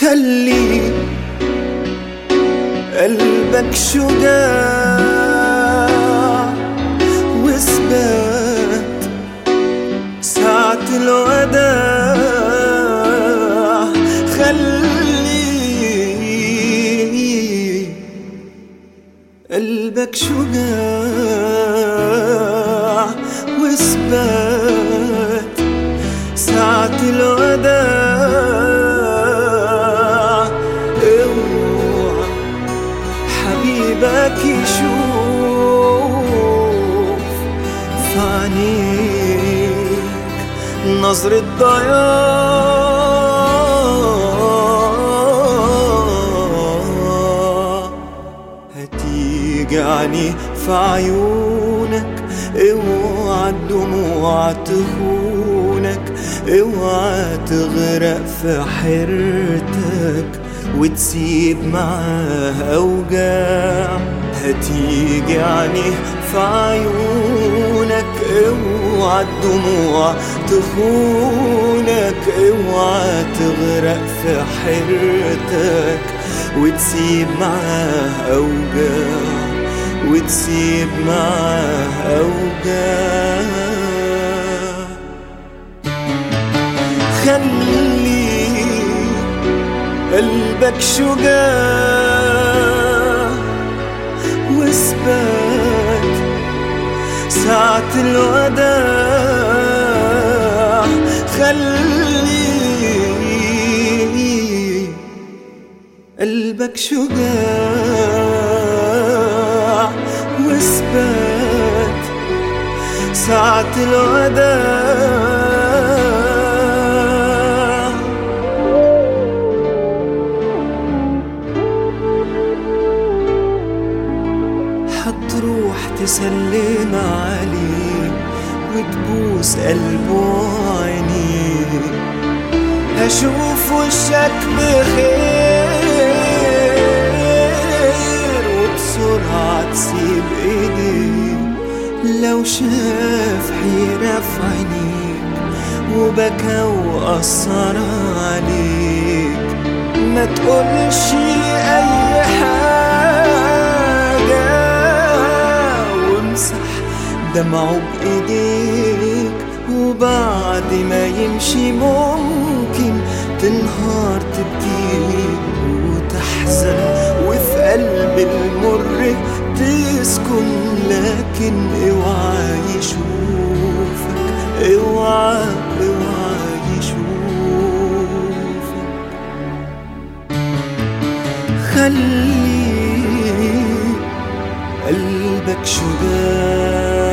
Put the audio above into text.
خلي قلبك شجاع واثبات ساعة الوداع خلي قلبك شجاع واثبات ساعة الوداع اوعى حبيبك يشوف في عينيك نظرة ضياع هتيجي عيني في عيونك اوعى الدموع تخونك اوعى تغرق في حيرتك وتسيب معاه اوجاع هتيجي عينيه في عيونك اوعى الدموع تخونك اوعى تغرق في حيرتك وتسيب معاه اوجاع وتسيب معاه اوجاع خلي قلبك شجاع واثبات ساعة الوداع خلي قلبك شجاع واثبات ساعة الوداع هتروح تسلم عليه وتبوس قلبه وعينيه هشوف وشك بخير وبسرعة تسيب ايديه لو شاف حيرة في عينيك وبكى وأثر عليك ما تقولش أي حاجة وامسح دمعه بإيديك وبعد ما يمشي ممكن تنهار تبكي وتحزن وفي قلب المر تسكن لكن اوعى يشوفك اوعى اوعى يشوفك خلي قلبك شجاع